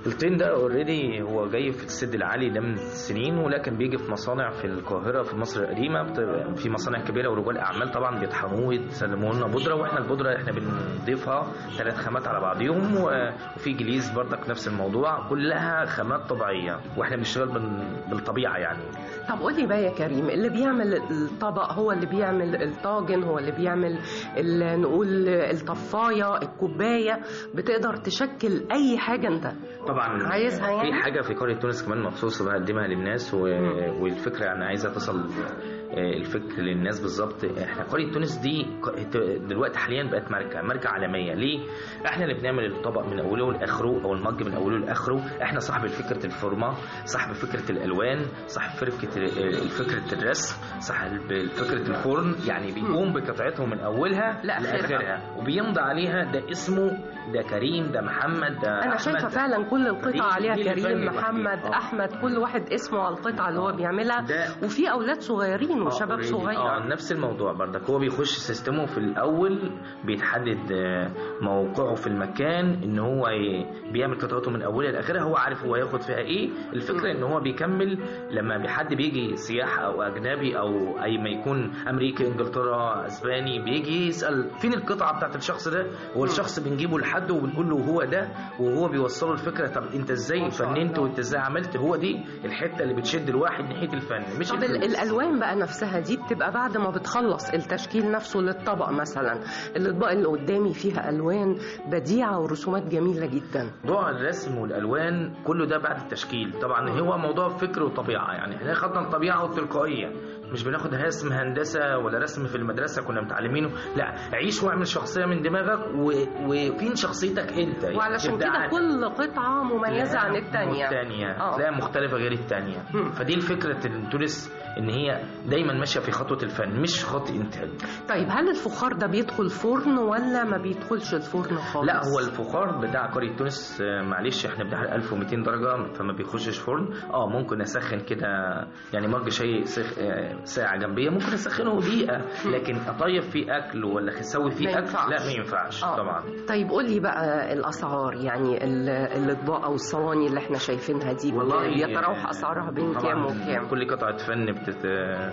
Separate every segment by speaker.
Speaker 1: الطين ده اوريدي هو جاي في السد العالي ده من سنين ولكن بيجي في مصانع في القاهره في مصر القديمه بت- في مصانع كبيره ورجال اعمال طبعا بيطحنوه يسلموا لنا بودره واحنا البودره احنا بنضيفها ثلاث خامات على بعضيهم و- وفي جليز برضك نفس الموضوع كلها خامات طبيعيه واحنا بنشتغل بال- بالطبيعه يعني
Speaker 2: طب قولي بقى يا كريم اللي بيعمل الطبق هو اللي بيعمل الطاجن هو اللي بيعمل ال- نقول الطفايه الكوبايه بتقدر تشكل اي حاجه انت
Speaker 1: طبعا
Speaker 2: عايزها يعني؟
Speaker 1: في حاجه في قريه تونس كمان مخصوص بقدمها للناس و... والفكره يعني عايزه تصل آه، الفكر للناس بالظبط احنا قريه تونس دي ق- دلوقتي حاليا بقت ماركه ماركه عالميه ليه احنا اللي بنعمل الطبق من اوله لاخره او المج من اوله لاخره احنا صاحب فكره الفورمه صاحب فكره الالوان صاحب فكره فكره الرسم صاحب فكره الفرن يعني بيقوم بقطعتهم من اولها
Speaker 2: لآخرها.
Speaker 1: لاخرها وبيمضي عليها ده اسمه ده كريم ده محمد ده
Speaker 2: انا
Speaker 1: أحمد.
Speaker 2: شايفه فعلا كل
Speaker 1: دي-
Speaker 2: القطع عليها
Speaker 1: دي
Speaker 2: كريم
Speaker 1: الفن
Speaker 2: محمد
Speaker 1: الوحيد. آه.
Speaker 2: احمد كل واحد اسمه على القطعه اللي هو بيعملها
Speaker 1: ده
Speaker 2: وفي اولاد صغيرين وشباب
Speaker 1: already.
Speaker 2: صغير
Speaker 1: اه نفس الموضوع برضك هو بيخش سيستمه في الاول بيتحدد آه، موقعه في المكان ان هو ي- بيعمل قطعته من اولها لاخرها هو عارف هو هياخد فيها ايه الفكره ان هو بيكمل لما حد بيجي سياح او اجنبي او اي ما يكون امريكا انجلترا اسباني بيجي يسال فين القطعه بتاعت الشخص ده هو الشخص بنجيبه لحد وبنقول له هو ده وهو بيوصله الفكره طب انت ازاي فننت وانت ازاي عملت هو دي الحته اللي بتشد الواحد ناحيه الفن مش
Speaker 2: طب ال-
Speaker 1: الفلوس.
Speaker 2: الالوان بقى نفسها دي بتبقى بعد ما بتخلص التشكيل نفسه للطبق مثلا الاطباق اللي قدامي فيها الوان بديعه ورسومات جميله جدا
Speaker 1: موضوع الرسم والالوان كله ده بعد التشكيل طبعا هو موضوع فكر وطبيعه يعني احنا خدنا الطبيعه والتلقائيه مش بناخد رسم هندسه ولا رسم في المدرسه كنا متعلمينه لا عيش واعمل شخصيه من دماغك و... وفين شخصيتك انت يعني
Speaker 2: وعلشان كده
Speaker 1: إبداعك.
Speaker 2: كل قطعه مميزه عن الثانيه
Speaker 1: الثانيه
Speaker 2: آه.
Speaker 1: تلاقيها مختلفه غير الثانيه
Speaker 2: مم.
Speaker 1: فدي الفكره التونس ان هي دايما ماشيه في خطوه الفن مش خط انتاج
Speaker 2: طيب هل الفخار ده بيدخل فرن ولا ما بيدخلش الفرن خالص
Speaker 1: لا هو الفخار بتاع قرية تونس آه، معلش احنا بنحرق 1200 درجة فما بيخشش فرن اه ممكن اسخن كده يعني مج شاي سخ... آه، ساعة جنبية ممكن اسخنه دقيقة لكن اطيب فيه اكل ولا اسوي فيه
Speaker 2: ما
Speaker 1: اكل
Speaker 2: ينفعش.
Speaker 1: لا ما ينفعش
Speaker 2: آه.
Speaker 1: طبعا
Speaker 2: طيب قول لي بقى الاسعار يعني ال- الاطباق او الصواني اللي احنا شايفينها دي بيتراوح اسعارها بين
Speaker 1: طبعاً
Speaker 2: كام وكام
Speaker 1: كل قطعة فن بتت...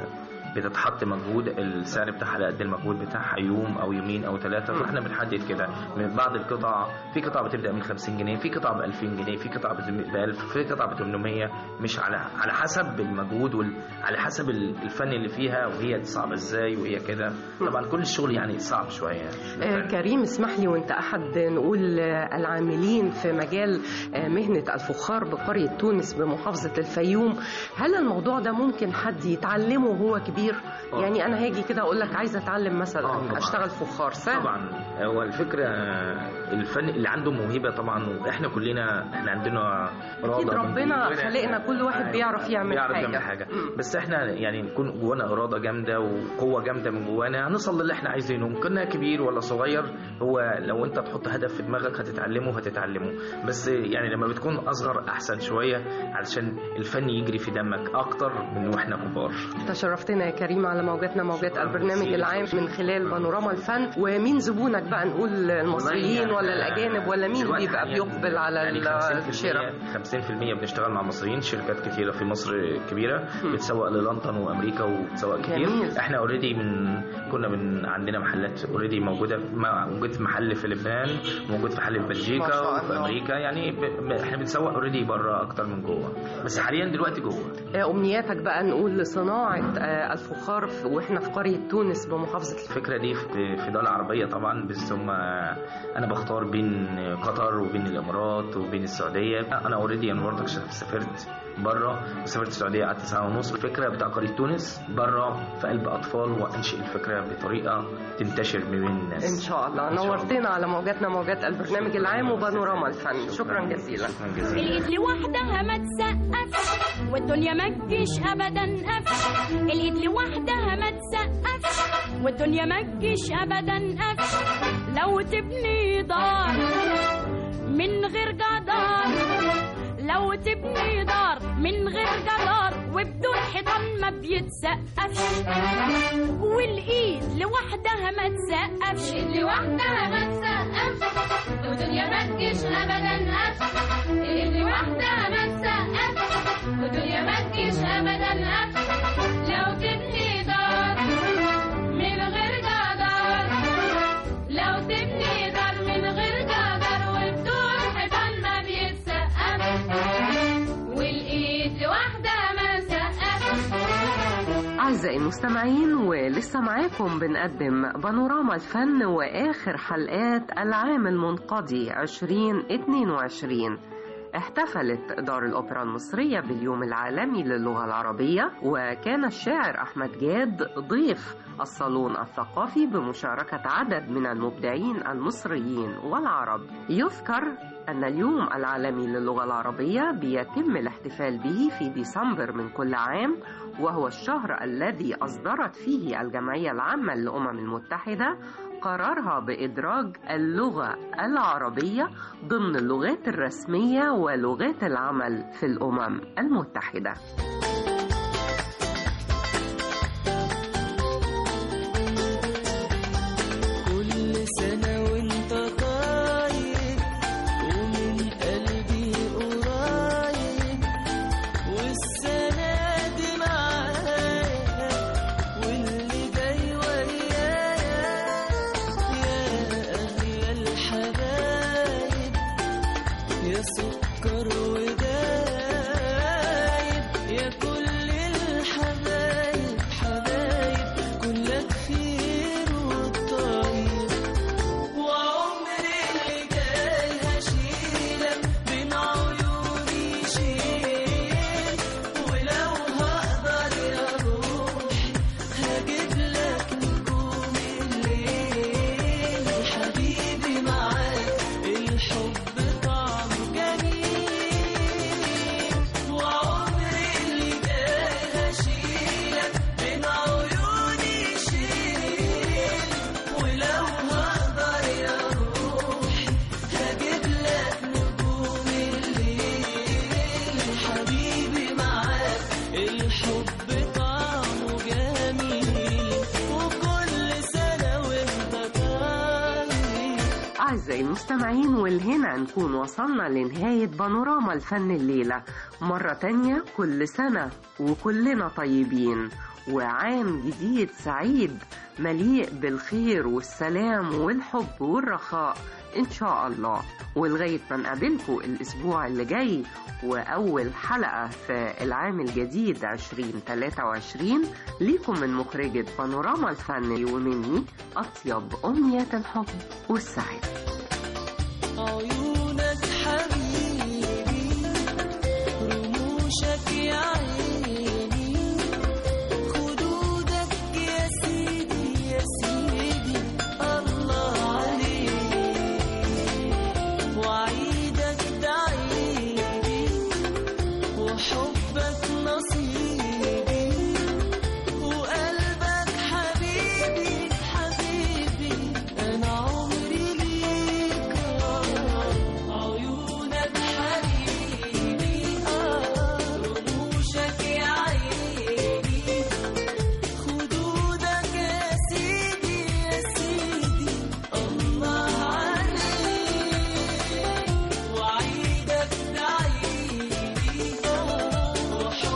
Speaker 1: بتتحط مجهود السعر بتاعها على قد المجهود بتاعها يوم او يومين او ثلاثه فاحنا بنحدد كده من بعض القطع في قطع بتبدا من 50 جنيه في قطع ب 2000 جنيه في قطع ب 1000 في قطع ب 800 مش على على حسب المجهود وال... على حسب الفن اللي فيها وهي صعبه ازاي وهي كده طبعا كل الشغل يعني صعب شويه
Speaker 2: آه، كريم اسمح لي وانت احد نقول آه، العاملين في مجال آه، مهنه الفخار بقريه تونس بمحافظه الفيوم هل الموضوع ده ممكن حد يتعلمه وهو كبير
Speaker 1: آه.
Speaker 2: يعني انا هاجي كده اقول لك عايزه اتعلم مثلا
Speaker 1: آه، طبعاً.
Speaker 2: اشتغل فخار سهل
Speaker 1: طبعا هو الفكره الفن اللي عنده موهبه طبعا واحنا كلنا احنا عندنا
Speaker 2: اكيد
Speaker 1: إرادة من
Speaker 2: ربنا
Speaker 1: جوانا.
Speaker 2: خلقنا كل واحد
Speaker 1: أيوة،
Speaker 2: بيعرف يعمل
Speaker 1: بيعرف
Speaker 2: حاجه
Speaker 1: يعمل حاجه
Speaker 2: مم.
Speaker 1: بس احنا يعني نكون جوانا اراده جامده وقوه جامده من جوانا هنوصل للي احنا عايزينه كنا كبير ولا صغير هو لو انت تحط هدف في دماغك هتتعلمه هتتعلمه بس يعني لما بتكون اصغر احسن شويه علشان الفن يجري في دمك اكتر من واحنا كبار
Speaker 2: تشرفتنا يا كريم على موجاتنا موجات البرنامج العام من خلال بانوراما الفن ومين زبونك بقى نقول المصريين ولا الاجانب ولا مين
Speaker 1: دلوقتي
Speaker 2: بيبقى
Speaker 1: حالياً
Speaker 2: بيقبل على
Speaker 1: يعني 50%
Speaker 2: الشراء
Speaker 1: 50% بنشتغل مع مصريين شركات كتيره في مصر كبيره بتسوق للندن وامريكا وبتسوق كتير
Speaker 2: جميل.
Speaker 1: احنا اوريدي من كنا من عندنا محلات اوريدي موجوده مع- موجود في محل في لبنان موجود في محل في
Speaker 2: ما
Speaker 1: بلجيكا
Speaker 2: شاء
Speaker 1: وفي
Speaker 2: الله.
Speaker 1: امريكا يعني ب... ب... احنا بنسوق اوريدي بره اكتر من جوه بس حاليا دلوقتي جوه
Speaker 2: أمنياتك بقى نقول لصناعة آه، الفخار في- وإحنا في قرية تونس بمحافظة
Speaker 1: الفكرة دي في في دولة عربية طبعا بس هم أنا بختار بين قطر وبين الإمارات وبين السعودية أنا أوريدي أنا برضك سافرت بره وسافرت السعودية قعدت ساعة ونص الفكرة بتاع قرية تونس بره في قلب أطفال وأنشئ الفكرة بطريقة تنتشر ما بين الناس
Speaker 2: إن شاء الله
Speaker 1: إن شاء الله.
Speaker 2: نورتنا على موجاتنا موجات البرنامج العام وبانوراما الفن شكرا جزيلا
Speaker 1: شكرا جزيلا
Speaker 3: الايد لوحدها ما تسقفش والدنيا ما تجيش ابدا قفش الايد لوحدها ما تسقفش والدنيا ما تجيش ابدا قفش لو تبني دار من غير جدار لو تبني دار من غير جدار وبدون حيطان ما بيتسقفش والايد لوحدها ما تسقفش
Speaker 4: لوحدها ما تسقفش ودنيا ما تجيش ابدا اف اللي واحده ما تسقف ودنيا ما تجيش ابدا اف لو تبني دار من غير جدار لو تبني دار من غير جدار وبدون حيطان ما بيتسقف والايد لوحدها ما سقف
Speaker 2: أعزائي المستمعين ولسه معاكم بنقدم بانوراما الفن وآخر حلقات العام المنقضي 2022 احتفلت دار الأوبرا المصرية باليوم العالمي للغة العربية وكان الشاعر أحمد جاد ضيف الصالون الثقافي بمشاركة عدد من المبدعين المصريين والعرب يذكر أن اليوم العالمي للغة العربية بيتم الاحتفال به في ديسمبر من كل عام وهو الشهر الذي أصدرت فيه الجمعية العامة للأمم المتحدة قرارها بإدراج اللغة العربية ضمن اللغات الرسمية ولغات العمل في الأمم المتحدة
Speaker 5: كل سنة وانت طاير ومن قلبي قريب والسنة دي معايا واللي جاي ويايا يا أغلى الحبايب يا سكر ودايب يا كل الحبايب حبايب كلك خير والطيب وعمري اللي جاي هشيلك بين عيوني شيل ولو هقدر يا روحي هجيب لك نجوم الليل حبيبي معاك الحب طعم جميل وعمري اللي جاي هشيلك بين عيوني شيل ولو هقدر يا روحي هجيب لك نجوم الليل حبيبي معاك الحب طعمه جميل وكل سنة وانت طيب
Speaker 2: أعزائي المستمعين والهنا نكون وصلنا لنهاية بانوراما الفن الليلة مرة تانية كل سنة وكلنا طيبين وعام جديد سعيد مليء بالخير والسلام والحب والرخاء إن شاء الله ولغاية ما نقابلكم الأسبوع اللي جاي وأول حلقة في العام الجديد 2023 ليكم من مخرجة بانوراما الفن ومني أطيب أمنيات الحب والسعادة
Speaker 5: عيونك حبيبي رموشك يا عيني خدودك يا سيدي يا سيدي الله عليك وعيدك ده عيدي وحبك نصيبي وقلبك حبيبي حبيبي انا عمري ليك عيونك حبيبي رموشك يا عيني خدودك يا سيدي يا سيدي الله عليك وعيدك ده عيدي وحبك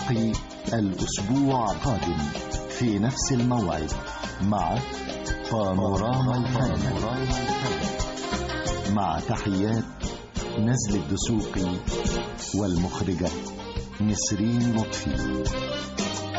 Speaker 6: نلتقي الأسبوع القادم في نفس الموعد مع بانوراما الفن مع تحيات نزل الدسوقي والمخرجة نسرين لطفي